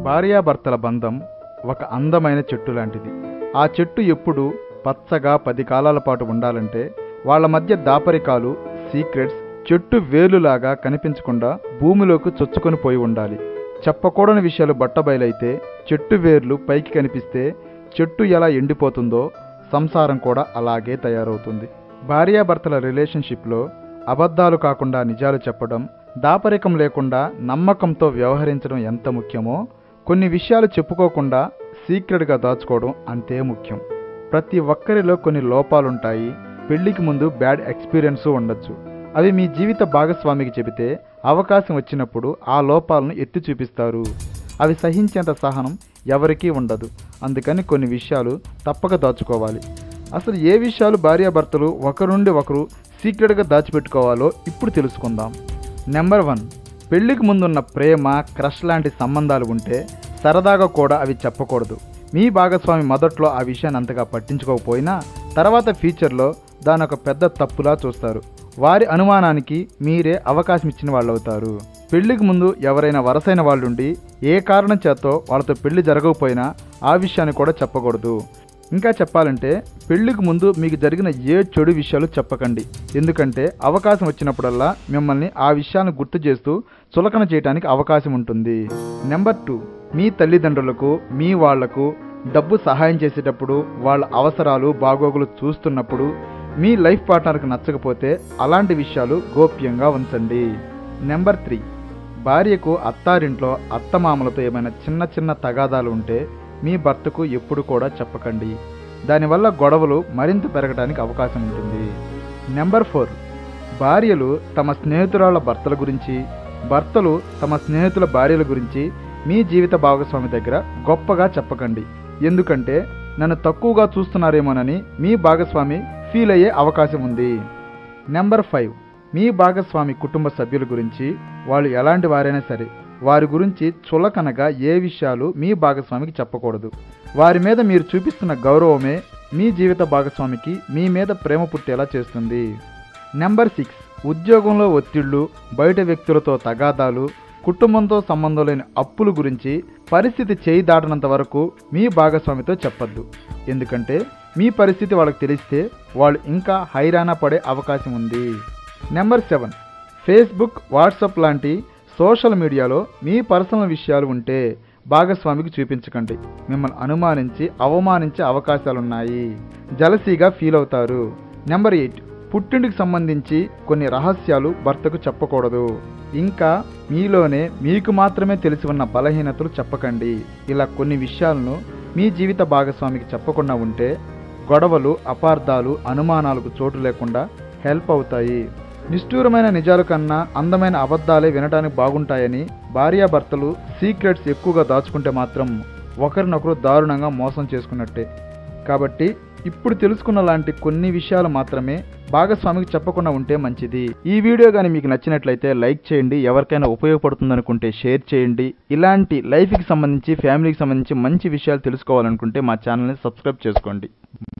భార్యాభర్తల బంధం ఒక అందమైన చెట్టు లాంటిది ఆ చెట్టు ఎప్పుడు పచ్చగా పది కాలాల పాటు ఉండాలంటే వాళ్ళ మధ్య దాపరికాలు సీక్రెట్స్ చెట్టు వేలులాగా కనిపించకుండా భూమిలోకి చొచ్చుకొని పోయి ఉండాలి చెప్పకూడని విషయాలు బట్టబయలైతే చెట్టు వేర్లు పైకి కనిపిస్తే చెట్టు ఎలా ఎండిపోతుందో సంసారం కూడా అలాగే తయారవుతుంది భార్యాభర్తల రిలేషన్షిప్లో అబద్ధాలు కాకుండా నిజాలు చెప్పడం దాపరికం లేకుండా నమ్మకంతో వ్యవహరించడం ఎంత ముఖ్యమో కొన్ని విషయాలు చెప్పుకోకుండా సీక్రెట్గా దాచుకోవడం అంతే ముఖ్యం ప్రతి ఒక్కరిలో కొన్ని లోపాలుంటాయి పెళ్లికి ముందు బ్యాడ్ ఎక్స్పీరియన్స్ ఉండొచ్చు అవి మీ జీవిత భాగస్వామికి చెబితే అవకాశం వచ్చినప్పుడు ఆ లోపాలను ఎత్తి చూపిస్తారు అవి సహించేంత సహనం ఎవరికీ ఉండదు అందుకని కొన్ని విషయాలు తప్పక దాచుకోవాలి అసలు ఏ విషయాలు భార్యాభర్తలు ఒకరి నుండి ఒకరు సీక్రెట్గా దాచిపెట్టుకోవాలో ఇప్పుడు తెలుసుకుందాం నెంబర్ వన్ పెళ్లికి ముందున్న ప్రేమ క్రష్ లాంటి సంబంధాలు ఉంటే సరదాగా కూడా అవి చెప్పకూడదు మీ భాగస్వామి మొదట్లో ఆ విషయాన్ని అంతగా పట్టించుకోకపోయినా తర్వాత ఫ్యూచర్లో దాని ఒక పెద్ద తప్పులా చూస్తారు వారి అనుమానానికి మీరే అవకాశం ఇచ్చిన వాళ్ళు అవుతారు పెళ్లికి ముందు ఎవరైనా వరసైన వాళ్ళుండి ఏ కారణం చేతో వాళ్ళతో పెళ్లి జరగకపోయినా ఆ విషయాన్ని కూడా చెప్పకూడదు ఇంకా చెప్పాలంటే పెళ్లికి ముందు మీకు జరిగిన ఏ చెడు విషయాలు చెప్పకండి ఎందుకంటే అవకాశం వచ్చినప్పుడల్లా మిమ్మల్ని ఆ విషయాలను గుర్తు చేస్తూ చులకన చేయడానికి అవకాశం ఉంటుంది నెంబర్ టూ మీ తల్లిదండ్రులకు మీ వాళ్లకు డబ్బు సహాయం చేసేటప్పుడు వాళ్ళ అవసరాలు బాగోగులు చూస్తున్నప్పుడు మీ లైఫ్ పార్ట్నర్కి నచ్చకపోతే అలాంటి విషయాలు గోప్యంగా ఉంచండి నెంబర్ త్రీ భార్యకు అత్తారింట్లో అత్తమామలతో ఏమైనా చిన్న చిన్న తగాదాలు ఉంటే మీ భర్తకు ఎప్పుడు కూడా చెప్పకండి దానివల్ల గొడవలు మరింత పెరగడానికి అవకాశం ఉంటుంది నెంబర్ ఫోర్ భార్యలు తమ స్నేహితురాళ్ళ భర్తల గురించి భర్తలు తమ స్నేహితుల భార్యల గురించి మీ జీవిత భాగస్వామి దగ్గర గొప్పగా చెప్పకండి ఎందుకంటే నన్ను తక్కువగా చూస్తున్నారేమోనని మీ భాగస్వామి ఫీల్ అయ్యే అవకాశం ఉంది నెంబర్ ఫైవ్ మీ భాగస్వామి కుటుంబ సభ్యుల గురించి వాళ్ళు ఎలాంటి వారైనా సరే వారి గురించి చులకనగా ఏ విషయాలు మీ భాగస్వామికి చెప్పకూడదు వారి మీద మీరు చూపిస్తున్న గౌరవమే మీ జీవిత భాగస్వామికి మీ మీద ప్రేమ పుట్టేలా చేస్తుంది నెంబర్ సిక్స్ ఉద్యోగంలో ఒత్తిళ్లు బయట వ్యక్తులతో తగాదాలు కుటుంబంతో సంబంధం లేని అప్పుల గురించి పరిస్థితి చేయి దాటనంత వరకు మీ భాగస్వామితో చెప్పద్దు ఎందుకంటే మీ పరిస్థితి వాళ్ళకి తెలిస్తే వాళ్ళు ఇంకా హైరాణ పడే అవకాశం ఉంది నెంబర్ సెవెన్ ఫేస్బుక్ వాట్సాప్ లాంటి సోషల్ మీడియాలో మీ పర్సనల్ విషయాలు ఉంటే భాగస్వామికి చూపించకండి మిమ్మల్ని అనుమానించి అవమానించే అవకాశాలున్నాయి జలసీగా ఫీల్ అవుతారు నెంబర్ ఎయిట్ పుట్టింటికి సంబంధించి కొన్ని రహస్యాలు భర్తకు చెప్పకూడదు ఇంకా మీలోనే మీకు మాత్రమే తెలిసి ఉన్న బలహీనతలు చెప్పకండి ఇలా కొన్ని విషయాలను మీ జీవిత భాగస్వామికి చెప్పకుండా ఉంటే గొడవలు అపార్థాలు అనుమానాలకు చోటు లేకుండా హెల్ప్ అవుతాయి నిష్ఠూరమైన నిజాల కన్నా అందమైన అబద్ధాలే వినడానికి బాగుంటాయని భార్యాభర్తలు సీక్రెట్స్ ఎక్కువగా దాచుకుంటే మాత్రం ఒకరినొకరు దారుణంగా మోసం చేసుకున్నట్టే కాబట్టి ఇప్పుడు తెలుసుకున్న లాంటి కొన్ని విషయాలు మాత్రమే భాగస్వామికి చెప్పకుండా ఉంటే మంచిది ఈ వీడియో కానీ మీకు నచ్చినట్లయితే లైక్ చేయండి ఎవరికైనా ఉపయోగపడుతుంది అనుకుంటే షేర్ చేయండి ఇలాంటి లైఫ్కి సంబంధించి ఫ్యామిలీకి సంబంధించి మంచి విషయాలు తెలుసుకోవాలనుకుంటే మా ఛానల్ని సబ్స్క్రైబ్ చేసుకోండి